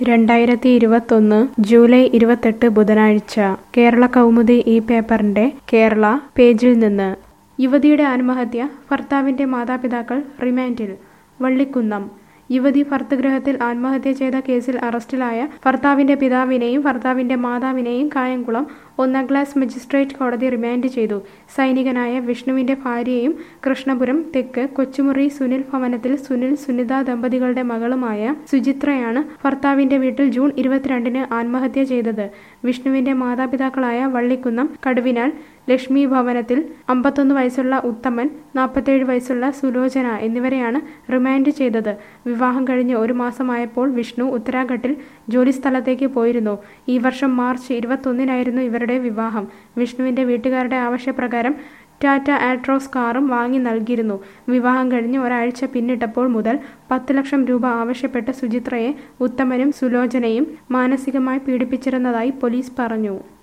രണ്ടായിരത്തി ഇരുപത്തൊന്ന് ജൂലൈ ഇരുപത്തെട്ട് ബുധനാഴ്ച കേരള കൗമുദി ഈ പേപ്പറിന്റെ കേരള പേജിൽ നിന്ന് യുവതിയുടെ ആത്മഹത്യ ഭർത്താവിന്റെ മാതാപിതാക്കൾ റിമാൻഡിൽ വള്ളിക്കുന്നം യുവതി ഭർത്തൃഗൃഹത്തിൽ ആത്മഹത്യ ചെയ്ത കേസിൽ അറസ്റ്റിലായ ഭർത്താവിന്റെ പിതാവിനെയും ഭർത്താവിന്റെ മാതാവിനെയും കായംകുളം ഒന്നാം ക്ലാസ് മജിസ്ട്രേറ്റ് കോടതി റിമാൻഡ് ചെയ്തു സൈനികനായ വിഷ്ണുവിന്റെ ഭാര്യയും കൃഷ്ണപുരം തെക്ക് കൊച്ചുമുറി സുനിൽ ഭവനത്തിൽ സുനിൽ സുനിത ദമ്പതികളുടെ മകളുമായ സുചിത്രയാണ് ഭർത്താവിന്റെ വീട്ടിൽ ജൂൺ ഇരുപത്തിരണ്ടിന് ആത്മഹത്യ ചെയ്തത് വിഷ്ണുവിന്റെ മാതാപിതാക്കളായ വള്ളിക്കുന്നം കടുവിനാൽ ലക്ഷ്മി ഭവനത്തിൽ അമ്പത്തൊന്ന് വയസ്സുള്ള ഉത്തമൻ നാൽപ്പത്തേഴ് വയസ്സുള്ള സുലോചന എന്നിവരെയാണ് റിമാൻഡ് ചെയ്തത് വിവാഹം കഴിഞ്ഞ് ഒരു മാസമായപ്പോൾ വിഷ്ണു ഉത്തരാഖണ്ഡിൽ ജോലിസ്ഥലത്തേക്ക് പോയിരുന്നു ഈ വർഷം മാർച്ച് ഇരുപത്തൊന്നിനായിരുന്നു ഇവരുടെ വിവാഹം വിഷ്ണുവിന്റെ വീട്ടുകാരുടെ ആവശ്യപ്രകാരം ടാറ്റ ആട്രോസ് കാറും വാങ്ങി നൽകിയിരുന്നു വിവാഹം കഴിഞ്ഞ് ഒരാഴ്ച പിന്നിട്ടപ്പോൾ മുതൽ പത്ത് ലക്ഷം രൂപ ആവശ്യപ്പെട്ട് സുചിത്രയെ ഉത്തമനും സുലോചനയും മാനസികമായി പീഡിപ്പിച്ചിരുന്നതായി പോലീസ് പറഞ്ഞു